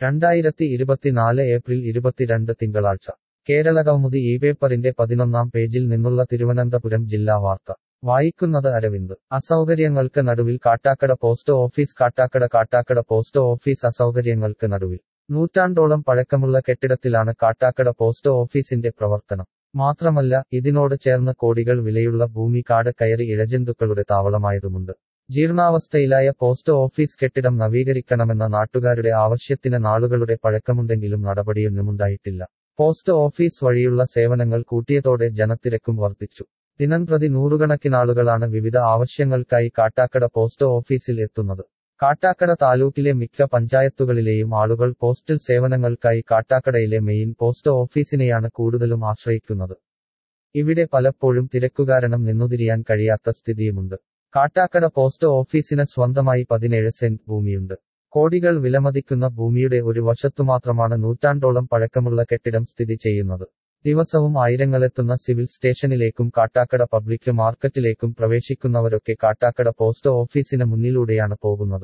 രണ്ടായിരത്തി ഇരുപത്തിനാല് ഏപ്രിൽ ഇരുപത്തിരണ്ട് തിങ്കളാഴ്ച കേരളകൗമുദി ഈ പേപ്പറിന്റെ പതിനൊന്നാം പേജിൽ നിന്നുള്ള തിരുവനന്തപുരം ജില്ലാ വാർത്ത വായിക്കുന്നത് അരവിന്ദ് അസൗകര്യങ്ങൾക്ക് നടുവിൽ Kattakada post office Kattakada Kattakada post office അസൗകര്യങ്ങൾക്ക് നടുവിൽ നൂറ്റാണ്ടോളം പഴക്കമുള്ള കെട്ടിടത്തിലാണ് കാട്ടാക്കട പോസ്റ്റ് ഓഫീസിന്റെ പ്രവർത്തനം മാത്രമല്ല ഇതിനോട് ചേർന്ന് കോടികൾ വിലയുള്ള ഭൂമി കാട് കയറി ഇഴജന്തുക്കളുടെ താവളമായതുമുണ്ട് ജീർണാവസ്ഥയിലായ പോസ്റ്റ് ഓഫീസ് കെട്ടിടം നവീകരിക്കണമെന്ന നാട്ടുകാരുടെ ആവശ്യത്തിന് നാളുകളുടെ പഴക്കമുണ്ടെങ്കിലും നടപടിയൊന്നുമുണ്ടായിട്ടില്ല പോസ്റ്റ് ഓഫീസ് വഴിയുള്ള സേവനങ്ങൾ കൂട്ടിയതോടെ ജനത്തിരക്കും വർദ്ധിച്ചു ദിനംപ്രതി നൂറുകണക്കിനാളുകളാണ് വിവിധ ആവശ്യങ്ങൾക്കായി കാട്ടാക്കട പോസ്റ്റ് ഓഫീസിൽ എത്തുന്നത് കാട്ടാക്കട താലൂക്കിലെ മിക്ക പഞ്ചായത്തുകളിലെയും ആളുകൾ പോസ്റ്റൽ സേവനങ്ങൾക്കായി കാട്ടാക്കടയിലെ മെയിൻ പോസ്റ്റ് ഓഫീസിനെയാണ് കൂടുതലും ആശ്രയിക്കുന്നത് ഇവിടെ പലപ്പോഴും തിരക്കുകാരണം നിന്നുതിരിയാൻ കഴിയാത്ത സ്ഥിതിയുമുണ്ട് കാട്ടാക്കട പോസ്റ്റ് ഓഫീസിന് സ്വന്തമായി പതിനേഴ് സെന്റ് ഭൂമിയുണ്ട് കോടികൾ വിലമതിക്കുന്ന ഭൂമിയുടെ ഒരു വശത്തുമാത്രമാണ് നൂറ്റാണ്ടോളം പഴക്കമുള്ള കെട്ടിടം സ്ഥിതി ചെയ്യുന്നത് ദിവസവും ആയിരങ്ങളെത്തുന്ന സിവിൽ സ്റ്റേഷനിലേക്കും കാട്ടാക്കട പബ്ലിക് മാർക്കറ്റിലേക്കും പ്രവേശിക്കുന്നവരൊക്കെ കാട്ടാക്കട പോസ്റ്റ് ഓഫീസിന് മുന്നിലൂടെയാണ് പോകുന്നത്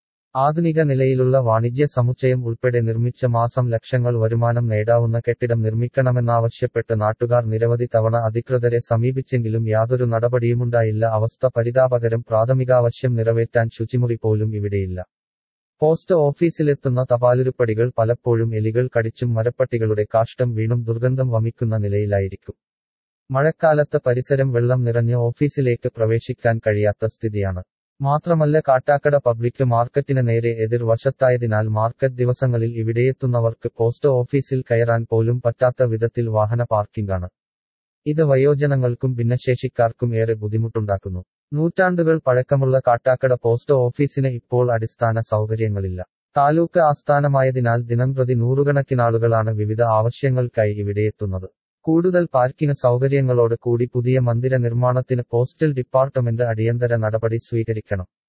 ആധുനിക നിലയിലുള്ള വാണിജ്യ സമുച്ചയം ഉൾപ്പെടെ നിർമ്മിച്ച മാസം ലക്ഷങ്ങൾ വരുമാനം നേടാവുന്ന കെട്ടിടം നിർമ്മിക്കണമെന്നാവശ്യപ്പെട്ട് നാട്ടുകാർ നിരവധി തവണ അധികൃതരെ സമീപിച്ചെങ്കിലും യാതൊരു നടപടിയുമുണ്ടായില്ല അവസ്ഥ പരിതാപകരം പ്രാഥമികാവശ്യം നിറവേറ്റാൻ ശുചിമുറി പോലും ഇവിടെയില്ല പോസ്റ്റ് ഓഫീസിലെത്തുന്ന തപാലുരുപ്പടികൾ പലപ്പോഴും എലികൾ കടിച്ചും മരപ്പട്ടികളുടെ കാഷ്ടം വീണും ദുർഗന്ധം വമിക്കുന്ന നിലയിലായിരിക്കും മഴക്കാലത്ത് പരിസരം വെള്ളം നിറഞ്ഞ് ഓഫീസിലേക്ക് പ്രവേശിക്കാൻ കഴിയാത്ത സ്ഥിതിയാണ് മാത്രമല്ല കാട്ടാക്കട പബ്ലിക് മാർക്കറ്റിന് നേരെ എതിർവശത്തായതിനാൽ മാർക്കറ്റ് ദിവസങ്ങളിൽ ഇവിടെയെത്തുന്നവർക്ക് പോസ്റ്റ് ഓഫീസിൽ കയറാൻ പോലും പറ്റാത്ത വിധത്തിൽ വാഹന പാർക്കിംഗാണ് ഇത് വയോജനങ്ങൾക്കും ഭിന്നശേഷിക്കാർക്കും ഏറെ ബുദ്ധിമുട്ടുണ്ടാക്കുന്നു നൂറ്റാണ്ടുകൾ പഴക്കമുള്ള കാട്ടാക്കട പോസ്റ്റ് ഓഫീസിന് ഇപ്പോൾ അടിസ്ഥാന സൗകര്യങ്ങളില്ല താലൂക്ക് ആസ്ഥാനമായതിനാൽ ദിനംപ്രതി നൂറുകണക്കിനാളുകളാണ് വിവിധ ആവശ്യങ്ങൾക്കായി ഇവിടെയെത്തുന്നത് കൂടുതൽ പാർക്കിംഗ് സൗകര്യങ്ങളോട് കൂടി പുതിയ മന്ദിര നിർമ്മാണത്തിന് പോസ്റ്റൽ ഡിപ്പാർട്ട്മെന്റ് അടിയന്തര നടപടി സ്വീകരിക്കണം